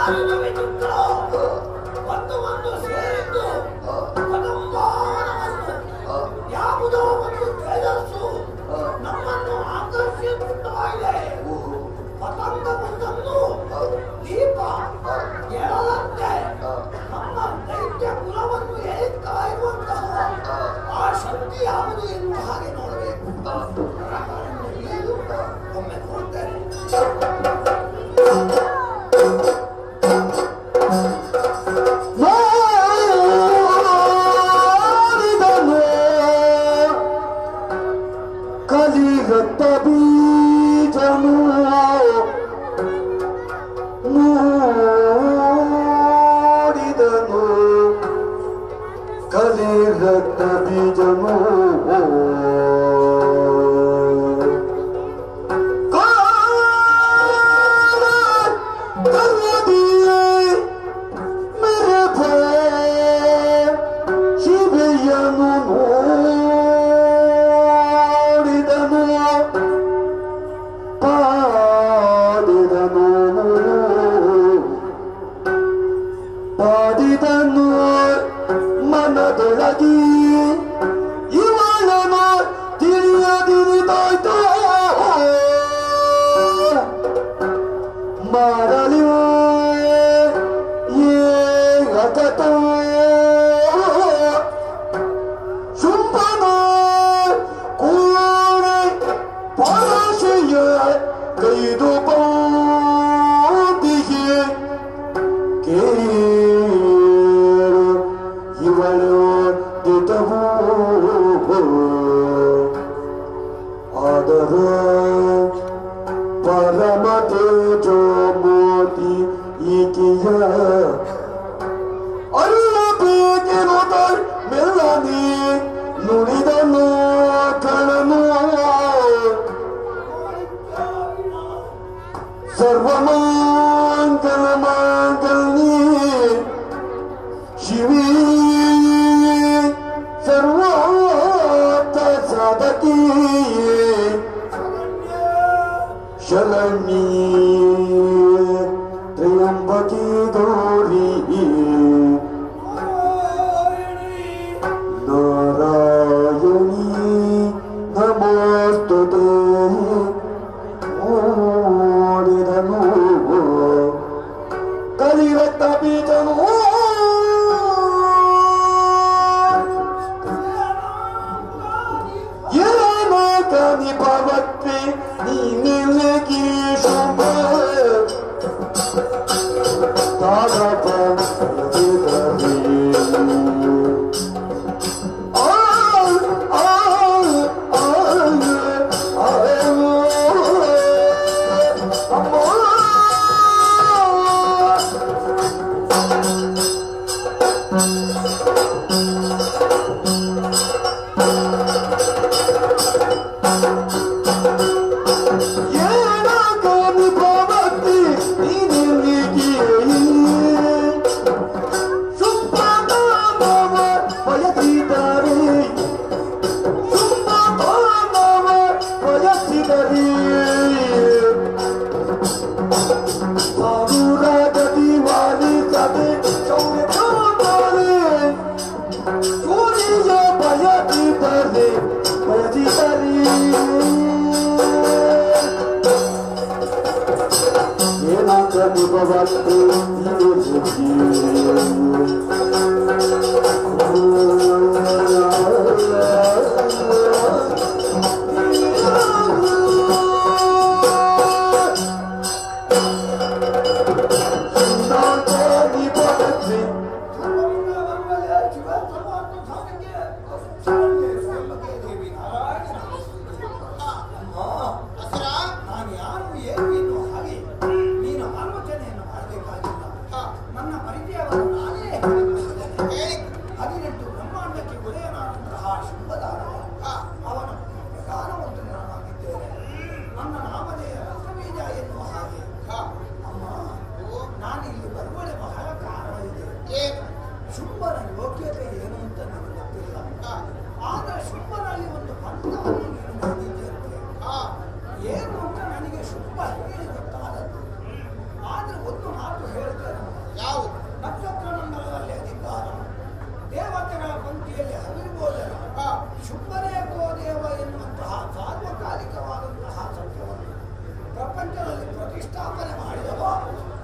ಆರು ನವಿಚುಕ್ಕಳು ಒಂದು ಒಂದು ಸೇರಿದ್ದು ಪದಂಬಾನವನ್ನು ಯಾವುದೋ ಒಂದು ತೇಜಸ್ಸು ನಮ್ಮನ್ನು ಆಕರ್ಷಿಸುತ್ತಾ ಇದೆ ಪತಂಗ ಒಂದನ್ನು ದೀಪ ಎಳದಂತೆ ನಮ್ಮ ದೈತ್ಯ ಕುಲವನ್ನು ಏಳ್ತಾ ಇರುವಂತಹ ಆ ಶಕ್ತಿ ಯಾವುದು ಎನ್ನುವ ಹಾಗೆ ನೋಡಬೇಕು ಪ್ರಕಾರವನ್ನು ಇಳಿದು ಒಮ್ಮೆ ನೋಡ್ತೇನೆ ಮಾಡಿದನು ಕಲಿಗತ್ತ ಬೀಜನು ನೋಡಿದನು ಕಲಿಗತ್ತ ಬೀಜನು ಕಲ್ಲದಿಯೇ मेरे भय ಶಿವೆಯನು ನೋಡಿದನು ಪಾಡಿದನು ಪಾಡಿದನು ಮನದೊಳಗಿ ಇವಳನು ತಿಳಿಯದಿರಿದಾಯ್ತು ಮಾಡಲಿ ಏಗತ ಶುಂಭನ ಕೂಡೆ ಪರಶೆಯ ಕೈದು ಬಂದಿಗೆ ಕೇಳು ಇವಳು ದಿಟವು ಆದರೂ ಪರಮ ತೇಜೋ ಮೋತಿ ಈಕೆಯ ಅಲ್ಲಬೇಕೆನುದ ಮೆಲ್ಲನೆ ನುಡಿದನು ಕಣನು ಸರ್ವಮಾಂಗಲ ಮಾಂಗಲ್ಯ ಶಿವೀ ಸರ್ವಾರ್ಥ ಸಾಧಕೀ ಶರಣಿ ತ್ರ್ಯಂಬಕಿ ಗೌರಿ ನಾರಾಯಣಿ ನಮಸ್ತುತೆ ಓಡಿದನು ಕಲಿರತ್ತ ಬೀಜನು ಏನೋ ಕನಿ ಭವತ್ವೆ ನೀನೆಲಗಿ ಶುಭ ತಾರಪ ಏನಾಗಲಿ ಭವತಿ ನೀನೆಲ್ಲಿಗೆ ಸುಪ್ರಧಾನವ ಬಯಸಿದರೆ ಸುಪ್ರಧಾನವ ಬಯಸಿದರೆ ಸಾಧುರಾಗದಿ ವಾಲಿಸದೆ ಚೌಕಾದರೆ ಸೂರ್ಯ ಬಯಸಿದರೆ ಬಯಸಿದರೆ ಏನಾಗಲಿ ಭವತಿ ನಾನು ಯಾರು ಏನು ಎನ್ನುವ ಹಾಗೆ ನೀನು ಆಲೋಚನೆಯನ್ನು ಮಾಡಬೇಕಾಗಿಲ್ಲ ನನ್ನ ಪರಿಚಯವನ್ನು ನಾನೇ ಹೇಳಿಕೊಳ್ಳುತ್ತೇನೆ. ಹದಿನೆಂಟು ಬ್ರಹ್ಮಾಂಡ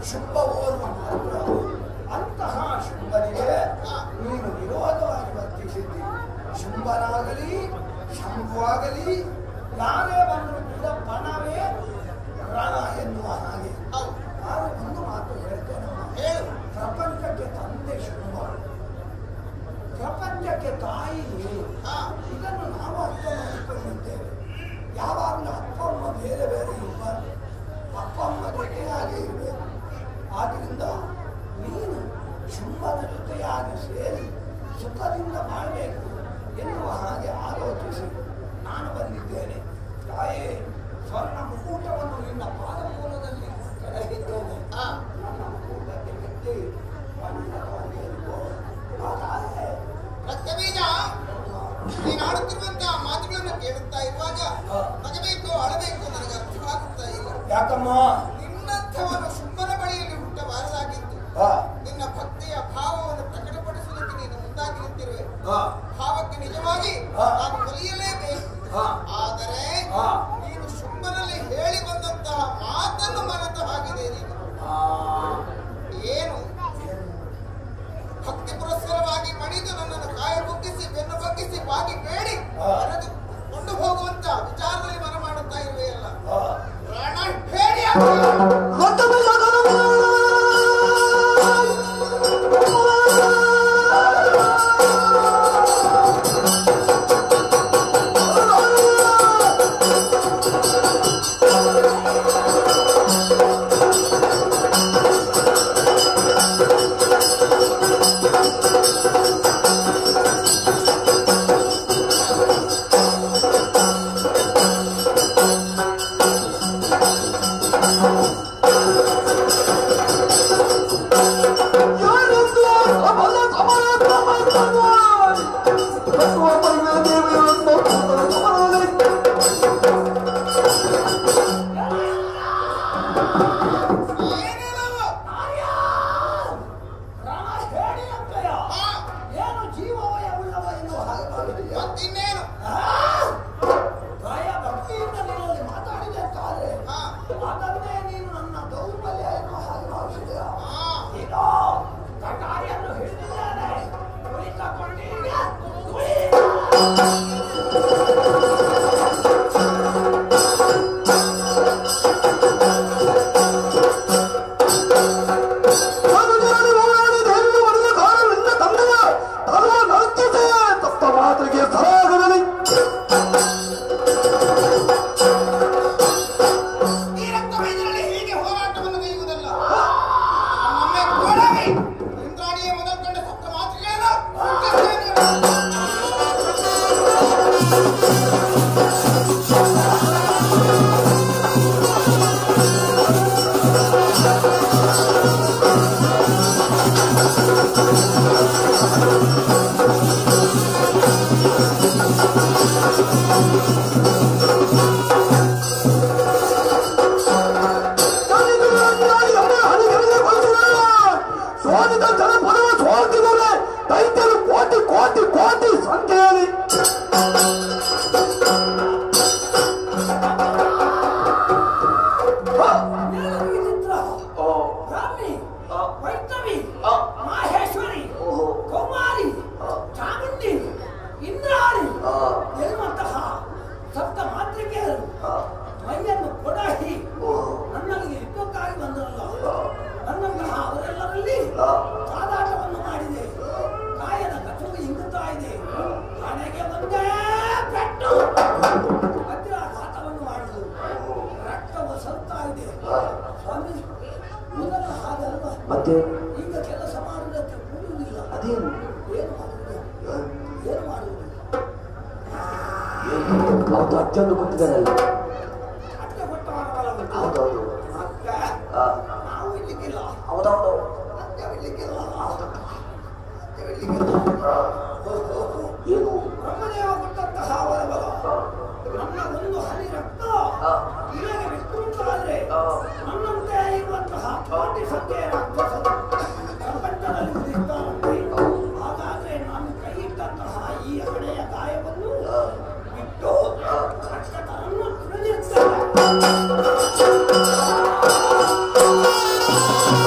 ಶುಂಭ ಓರ್ವ ಮಾತ್ರ ಅಂತಹ ಶುಂಭನಿಗೆ ನೀನು ವಿರೋಧವಾಗಿ ವರ್ತಿಸಿದ್ದಿ ಶುಂಭನಾಗಲಿ ಶಂಭುವಾಗಲಿ ಯಾರೇ ಬಂದರೂ ಕೂಡ ಪಣವೇ ರಣ ಎನ್ನುವ ಹಾಗೆ ನಾನು ಒಂದು ಮಾತು ಹೇಳ್ತೇನಮ್ಮ ಹೇಳು ಪ್ರಪಂಚಕ್ಕೆ ತಂದೆ ಶುಂಭ ಪ್ರಪಂಚಕ್ಕೆ ತಾಯಿ ನೀನು ಹಾ ಇದನ್ನು ನಾವು ಅರ್ಥ ಮಾಡಿಕೊಂಡಿದ್ದೇವೆ ಯಾವಾಗಲೂ ಅಪ್ಪ ಅಮ್ಮ ಬೇರೆ ಬೇರೆ ಇರಬಾರ್ದು ಅಪ್ಪ ಅಮ್ಮ ಜೊತೆಯಾಗಿ ಇರಬೇಕು ಆದ್ದರಿಂದ ನೀನು ಶುಂಭನ ಜೊತೆಯಾಗಿ ಸೇರಿ ಸುಖದಿಂದ ಮಾಡಬೇಕು ಎನ್ನುವ ಹಾಗೆ ಆಲೋಚಿಸಿ ನಾನು ಬಂದಿದ್ದೇನೆ ತಾಯೇ ಸ್ವರ್ಣ ಮುಕೂಟವನ್ನು ನಿನ್ನ ಪಾದಮೂಲದಲ್ಲಿ ಕೆಳಗಿದ್ದೇನೆ ಹಾ ನನ್ನ ಮುಕೂಟಕ್ಕೆ ಬಿದ್ದು ಪಂಚಕವಾಗಿ ಇರುವೋ. ಆ ತಾಯೇ ರಕ್ತಬೀಜ ನೀನು ಆಡುತ್ತಿರುವಂತಹ ಮಾತುಗಳನ್ನು ಕೇಳುತ್ತಾ ಇರುವಾಗ ನಗಬೇಕು ಅಳಬೇಕು ನನಗೆ ಅರ್ಥವಾಗುತ್ತಾ ಇಲ್ಲ ಯಾಕಮ್ಮ ನಿನ್ನಂಥವನು ಶುಂಭನ ಬಳಿಯಲ್ಲಿ ಹುಟ್ಟಬಾರದಾಗಿತ್ತು ಆ, ನಿನ್ನ ಭಕ್ತಿಯ ಭಾವವನ್ನು ಪ್ರಕಟಪಡಿಸುವುದಕ್ಕೆ ನೀನು ಮುಂದಾಗಿ ನಿಂತಿರುವೆ ಆ, ಭಾವಕ್ಕೆ ನಿಜವಾಗಿ ಹಾ. ನಾನು ಕಲಿಯಲೇಬೇಕು ಹಾ. ಆದರೆ ಹಾ. ನೀನು ಶುಂಭನಲ್ಲಿ ಹೇಳಿ ಬಂದಂತಹ ಮಾತನ್ನು ಮರೆತ ಹಾಗಿದೆ ನೀನು ಆ, ಏನು ಭಕ್ತಿ ಪುರಸ್ಸರವಾಗಿ ಮಣಿದು ನನ್ನನ್ನು ಕಾಯ ಕುಗ್ಗಿಸಿ ಬೆನ್ನು ಬಗ್ಗಿಸಿ ಬಾಗಿ ಬೇಡಿ ಹಾ. ಕರೆದು ಕೊಂಡು ಹೋಗುವಂತ ವಿಚಾರದಲ್ಲಿ ಮನ ಮಾಡುತ್ತಾ ಇರುವೆಯಲ್ಲ ಆ. ಪ್ರಾಣ ಹೇಳಿ ಯಾರೆಂದು ಸಬಲ ಸಮರ ಕ್ರಮವನ್ನು ತತ್ವ ಪರಿಣಾಮವನ್ನು ಸಮರದಲ್ಲಿ ಏನಿಲ್ಲವೋ? ರಣ ಹೇಳಿ ಅಂಕಯ್ಯ. ಹಾ, ಏನು ಜೀವವಯವುಳ್ಳವ ಎನ್ನುವ ಹಾಗೆ ಭಾವಿದೆಯಾ? ಮತ್ತಿನ್ನೇನು ಆ? ಭಯ ಭಕ್ತಿಯಿಂದ ನಿನ್ನಲ್ಲಿ ಮಾತಾಡಿದೆ ಅಂತಾದ್ರೆ ಹಾ, ಅದನ್ನೇ ನೀನು ನನ್ನ ದೌರ್ಬಲ್ಯ ಎನ್ನುವ ಹಾಗೆ ಭಾವಿಸಿದೆಯಾ? ಹಾ. ಇಗೋ, ಕಟಾರಿಯನ್ನು ಹಿಡಿದಿದ್ದೇನೆ. ಕುಳಿತುಕೊಂಡೀಗ ಕುಳಿ. ನಾನು ಜನರಿಗೆ ಹೋರಾಡಿ ಧೈರ್ಯ ಮಾಡಿದ ಕಾರಣದಿಂದ ತಂದೆಯ ಧರ್ಮ ನರ್ತಿಸೆ ತಪ್ಪ ಮಾತಿಗೆ ಸರಾಗದಲ್ಲಿ ಈ ರಕ್ತಬೀಜದಲ್ಲಿ ಹೀಗೆ ಹೋರಾಟವನ್ನು ಕೈಯುವುದಲ್ಲ ನಮ್ಮೊಮ್ಮೆ ಕೊಡವಿ ಇಂದ್ರಾಣಿಯ ಮೊದಲ್ಕೊಂಡ ಸಪ್ತ ಮಾತುಗಳನ್ನು ಮುಟ್ಟಿಸ್ತೇನೆ. ಸೋಲಿದ ಜನ ಪದವ ಸೋಲ್ತಿದ್ದಾರೆ ದೈತ್ಯರು ಕೋಟಿ ಕೋಟಿ ಕೋಟಿ ಸಂಖ್ಯೆಯಲ್ಲಿ ಏನು ವಿಚಿತ್ರ? ಬ್ರಾಹ್ಮಿ, ವೈಷ್ಣವಿ, ಮಾಹೇಶ್ವರಿ, ಕೌಮಾರಿ, ಚಾಮುಂಡಿ, ಇಂದ್ರಾಣಿ ಎನ್ನುವಂತಹ ಸಪ್ತ ಮಾತೃಕೆಯರು ಮೈಯನ್ನು ಕೊಡಾಹಿ ನನ್ನಲ್ಲಿ ಯುದ್ಧಕ್ಕಾಗಿ ಬಂದರಲ್ಲ ನನ್ನಂತಹ ಅವರೆಲ್ಲರಲ್ಲಿ ಸಾದಾಟವನ್ನು ಮಾಡಿದೆ ಕಾಯದ ಕಚುವು ಇಂಗುತ್ತಾ ಇದೆ ಹಣೆಗೆ ಬಂದೇ ಪೆಟ್ಟು ವಜ್ರಾಘಾತವನ್ನು ಮಾಡಿದ್ರು ರಕ್ತವು ಸಲ್ತಾ ಇದೆ ಸ್ವಾಮಿ ಮೊದಲ ಹಾಗಲ್ವ ಮತ್ತೆ ಈಗ ಕೆಲಸ ಮಾಡುವುದಕ್ಕೆ ಕೂಡುವುದಿಲ್ಲ ಅದೇನು ಏನು ಮಾಡುವುದು ಏನು ಮಾಡುವುದು ಅವತ್ತು ಅಜ್ಜನ್ನು ಕೊಟ್ಟಿದ್ದಾರಲ್ಲ ಅತ್ತೆ ಕೊಟ್ಟವರಲ್ಲ ಉಂಟು. ಹೌದೌದು ಅತ್ತೆ ಆ, ನಾವು ಇಲ್ಲಿಗಿಲ್ಲ ಹೌದೌದು ಅತ್ತೆ ಇಲ್ಲಿಗಿಲ್ಲ ಅತ್ತೆ ಇಲ್ಲಿಗಿಲ್ಲ ಏನು ಬ್ರಹ್ಮದೇವ ಕೊಟ್ಟಂತಹ ವರಬಲ ನನ್ನ ಒಂದು ಹನಿ ರಕ್ತ ಆ. ಇಳೆಗೆ ಬಿಟ್ಟುಂಟಾದ್ರೆ ಆ. ನನ್ನಂತೆ ಇರುವಂತಹ ಕೋಟಿ ಸಂಖ್ಯೆಯ ರಾಕ್ಷಸರು ಪ್ರಪಂಚದಲ್ಲಿ ಉದಿಸ್ತಾರಂತೆ ಹಾಗಾದ್ರೆ ನಾನು ಕೈ ಇಟ್ಟಂತಹ ಈ ಹಣೆಯ ಗಾಯವನ್ನು ಬಿಟ್ಟು ರಕ್ತವನ್ನು ತುಳಿದಿರ್ತೇನೆ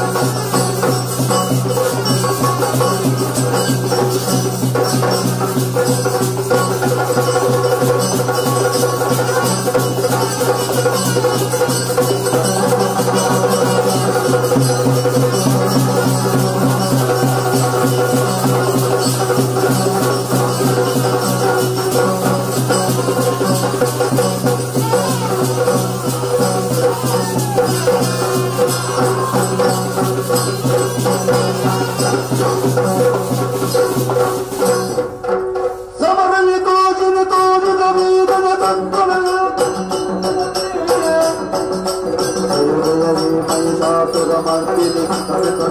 ಸಮರಲ್ಲಿ ತೋಜಿನ ತೋಜಿದ ಬೀಗದ ತಂತ್ರವನ್ನು ಮಹಿಷಾಸುರ ಮರ್ತಿನಿ